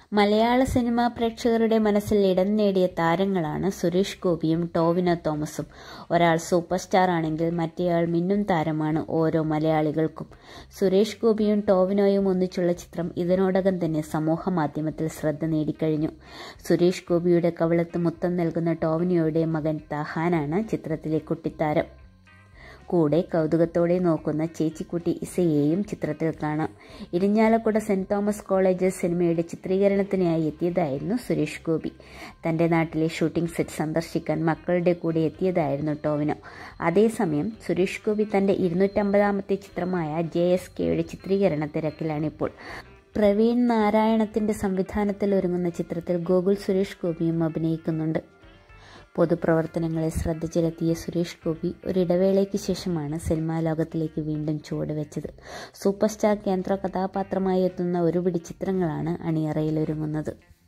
മലയാള സിനിമാ പ്രേക്ഷകരുടെ മനസ്സിൽ ഇടം നേടിയ താരങ്ങളാണ് സുരേഷ് ഗോപിയും ടോവിനോ തോമസും ഒരാൾ സൂപ്പർ സ്റ്റാർ ആണെങ്കിൽ മറ്റേയാൾ മിന്നും താരമാണ് ഓരോ മലയാളികൾക്കും സുരേഷ് ഗോപിയും ടോവിനോയും ഒന്നിച്ചുള്ള ചിത്രം ഇതിനോടകം തന്നെ സമൂഹ മാധ്യമത്തിൽ ശ്രദ്ധ നേടിക്കഴിഞ്ഞു സുരേഷ് ഗോപിയുടെ കവളത്ത് മുത്തം നൽകുന്ന ടോവിനോയുടെ മകൻ തഹാനാണ് ചിത്രത്തിലെ കുട്ടിത്താരം കൂടെ കൗതുകത്തോടെ നോക്കുന്ന ചേച്ചിക്കുട്ടി ഇസയെയും ചിത്രത്തിൽ കാണാം ഇരിഞ്ഞാലക്കുട സെന്റ് തോമസ് കോളേജ് സിനിമയുടെ ചിത്രീകരണത്തിനായി എത്തിയതായിരുന്നു സുരേഷ് ഗോപി തന്റെ നാട്ടിലെ ഷൂട്ടിംഗ് സെറ്റ് സന്ദർശിക്കാൻ മക്കളുടെ കൂടെ എത്തിയതായിരുന്നു ടോവിനോ അതേസമയം സുരേഷ് ഗോപി തന്റെ ഇരുന്നൂറ്റമ്പതാമത്തെ ചിത്രമായ ജെ എസ് കെയുടെ ചിത്രീകരണ തിരക്കിലാണിപ്പോൾ പ്രവീൺ നാരായണത്തിന്റെ സംവിധാനത്തിൽ ഒരുങ്ങുന്ന ചിത്രത്തിൽ ഗോകുൽ സുരേഷ് ഗോപിയും അഭിനയിക്കുന്നുണ്ട് പൊതുപ്രവർത്തനങ്ങളെ ശ്രദ്ധ ചെലുത്തിയ സുരേഷ് ഗോപി ഒരിടവേളയ്ക്ക് ശേഷമാണ് സിനിമാ ലോകത്തിലേക്ക് വീണ്ടും ചുവടുവെച്ചത് സൂപ്പർ സ്റ്റാർ കേന്ദ്ര കഥാപാത്രമായി എത്തുന്ന ഒരുപിടി ചിത്രങ്ങളാണ് അണിയറയിലൊരുങ്ങുന്നത്